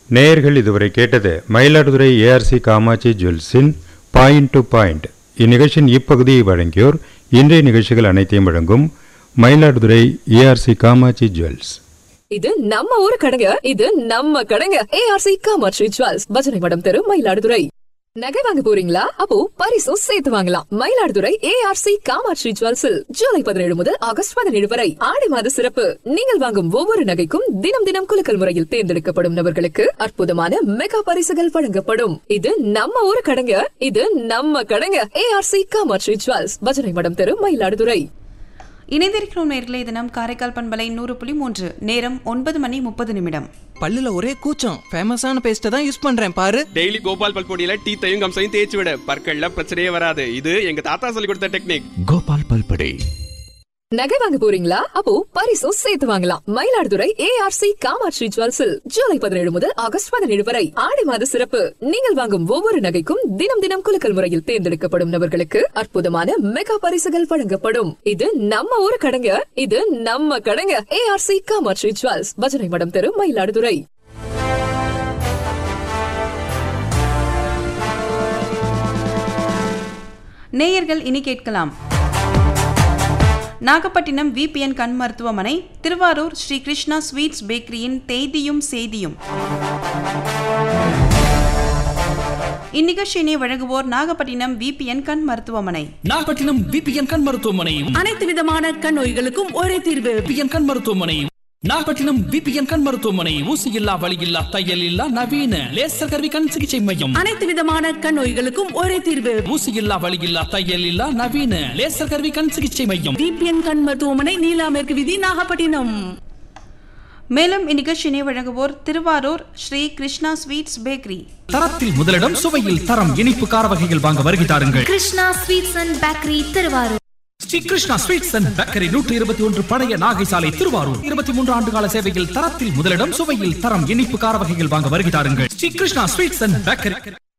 நேயர்கள் இதுவரை கேட்டது மயிலாடுதுறை ஏஆர்சி காமாட்சி ஜுவல்ஸின் பாயிண்ட் டு பாயிண்ட் இந்நிகழ்ச்சியின் இப்பகுதியை வழங்கியோர் இன்றைய நிகழ்ச்சிகள் அனைத்தையும் வழங்கும் மயிலாடுதுறை ஏஆர்சி காமாட்சி ஜுவல்ஸ் இது நம்ம ஊரு கடைங்க இது நம்ம கடைங்க ஏஆர்சி காமாட்சி ஜுவல்ஸ் பஜனை மடம் தெரு மயிலாடுதுறை நகை வாங்க போறீங்களா அப்போ பரிசும் சேர்த்து வாங்கலாம் மயிலாடுதுறை ஏஆர்சி காமாட்சி ஜுவல்ஸில் ஜூலை பதினேழு முதல் ஆகஸ்ட் பதினேழு வரை ஆடி மாத சிறப்பு நீங்கள் வாங்கும் ஒவ்வொரு நகைக்கும் தினம் தினம் குலுக்கல் முறையில் தேர்ந்தெடுக்கப்படும் நபர்களுக்கு அற்புதமான மெகா பரிசுகள் வழங்கப்படும் இது நம்ம ஊரு கடைங்க இது நம்ம கடைங்க ஏஆர்சி காமாட்சி ஜுவல்ஸ் பஜனை மடம் தெரு மயிலாடுதுறை இணைந்திருக்கிறோம் நேர்களே தினம் காரைக்கால் பண்பலை நூறு புள்ளி மூன்று நேரம் ஒன்பது மணி முப்பது நிமிடம் பல்லுல ஒரே கூச்சம் ஃபேமஸான பேஸ்ட்டை தான் யூஸ் பண்றேன் பாரு டெய்லி கோபால் பல்பொடியில டீத்தையும் கம்சையும் தேய்ச்சி விட பற்கள்ல பிரச்சனையே வராது இது எங்க தாத்தா சொல்லி கொடுத்த டெக்னிக் கோபால் பல்படை நகை வாங்க போறீங்களா அப்போ பரிசும் சேர்த்து வாங்கலாம் மயிலாடுதுறை ஏஆர்சி காமாட்சி ஜுவல்ஸில் ஜூலை பதினேழு முதல் ஆகஸ்ட் பதினேழு வரை ஆடி மாத சிறப்பு நீங்கள் வாங்கும் ஒவ்வொரு நகைக்கும் தினம் தினம் குலுக்கல் முறையில் தேர்ந்தெடுக்கப்படும் நபர்களுக்கு அற்புதமான மெகா பரிசுகள் வழங்கப்படும் இது நம்ம ஊரு கடைங்க இது நம்ம கடைங்க ஏஆர்சி காமாட்சி ஜுவல்ஸ் பஜனை மடம் தெரு மயிலாடுதுறை நேயர்கள் இனி கேட்கலாம் நாகப்பட்டினம் விபிஎன் கண் மருத்துவமனை திருவாரூர் ஸ்ரீ கிருஷ்ணா ஸ்வீட்ஸ் பேக்கரியின் தேதியும் செய்தியும் இந்நிகழ்ச்சியினை வழங்குவோர் நாகப்பட்டினம் விபிஎன் கண் மருத்துவமனை நாகப்பட்டினம் பிபிஎன் கண் மருத்துவமனை அனைத்து விதமான கண் நோய்களுக்கும் ஒரே தீர்வு பிபிஎன் கண் மருத்துவமனை நாகப்பட்டினம் பிபிஎன் கண் மருத்துவமனை ஊசி இல்லா வலி இல்லா தையல் இல்லா நவீன லேசர் கருவி கண் சிகிச்சை மையம் அனைத்து விதமான கண் நோய்களுக்கும் ஒரே தீர்வு ஊசி இல்லா வலி இல்லா தையல் இல்லா நவீன லேசர் கருவி கண் சிகிச்சை மையம் டிபிஎன் கண் மருத்துவமனை நீலா மேற்கு விதி நாகப்பட்டினம் மேலும் இந்நிகழ்ச்சியினை வழங்குவோர் திருவாரூர் ஸ்ரீ கிருஷ்ணா ஸ்வீட்ஸ் பேக்கரி தரத்தில் முதலிடம் சுவையில் தரம் இனிப்பு கார வகைகள் வாங்க வருகை தாருங்கள் Krishna sweets and bakery Thiruvarur Sri Krishna sweets and bakery நூற்றி இருபத்தி ஒன்று பழைய நாகை சாலை திருவாரூர் இருபத்தி மூன்று ஆண்டு கால சேவையில் தரத்தில் முதலிடம் சுவையில் தரம் இனிப்பு கார வகைகள் வாங்க வருகை தாருங்கள் Shri Krishna sweets and bakery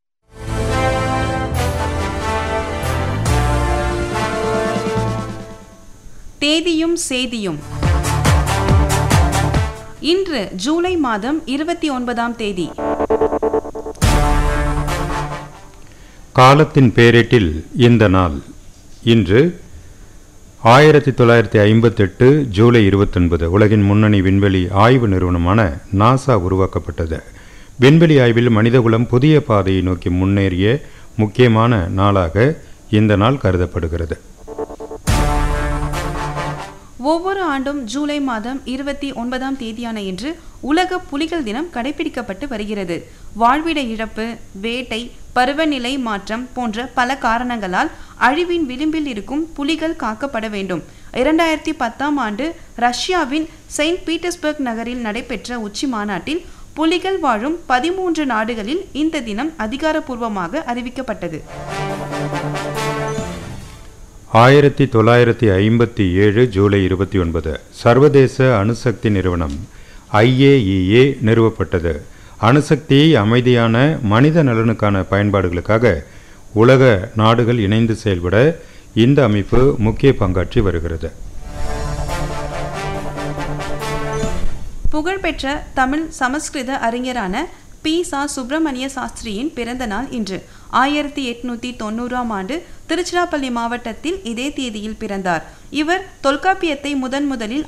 தேதியும் செய்தியும் இன்று ஜூலை மாதம் இருபத்தி ஒன்பதாம் தேதி காலத்தின் பேரேட்டில் இந்த நாள் இன்று ஆயிரத்தி தொள்ளாயிரத்தி ஐம்பத்தெட்டு ஜூலை இருபத்தொன்பது உலகின் முன்னணி விண்வெளி ஆய்வு நிறுவனமான நாசா உருவாக்கப்பட்டது விண்வெளி ஆய்வில் மனிதகுலம் புதிய பாதையை நோக்கி முன்னேறிய முக்கியமான நாளாக இந்த நாள் கருதப்படுகிறது ஒவ்வொரு ஆண்டும் ஜூலை மாதம் இருபத்தி ஒன்பதாம் தேதியான இன்று உலக புலிகள் தினம் கடைபிடிக்கப்பட்டு வருகிறது வாழ்விட இழப்பு வேட்டை பருவநிலை மாற்றம் போன்ற பல காரணங்களால் அழிவின் விளிம்பில் இருக்கும் புலிகள் காக்கப்பட வேண்டும் இரண்டாயிரத்தி பத்தாம் ஆண்டு ரஷ்யாவின் செயின்ட் பீட்டர்ஸ்பர்க் நகரில் நடைபெற்ற உச்சி மாநாட்டில் புலிகள் வாழும் பதிமூன்று நாடுகளில் இந்த தினம் அதிகாரப்பூர்வமாக அறிவிக்கப்பட்டது ஆயிரத்தி தொள்ளாயிரத்தி ஐம்பத்தி ஏழு ஜூலை இருபத்தி ஒன்பது சர்வதேச அணுசக்தி நிறுவனம் ஐஏஇஏ நிறுவப்பட்டது அணுசக்தியை அமைதியான மனித நலனுக்கான பயன்பாடுகளுக்காக உலக நாடுகள் இணைந்து செயல்பட இந்த அமைப்பு முக்கிய பங்காற்றி வருகிறது புகழ்பெற்ற தமிழ் சமஸ்கிருத அறிஞரான பி சா சுப்பிரமணிய சாஸ்திரியின் பிறந்த நாள் இன்று ஆயிரத்தி எட்நூத்தி தொண்ணூறாம் ஆண்டு திருச்சிராப்பள்ளி மாவட்டத்தில் இதே தேதியில் பிறந்தார் இவர் தொல்காப்பியத்தை முதன் முதலில்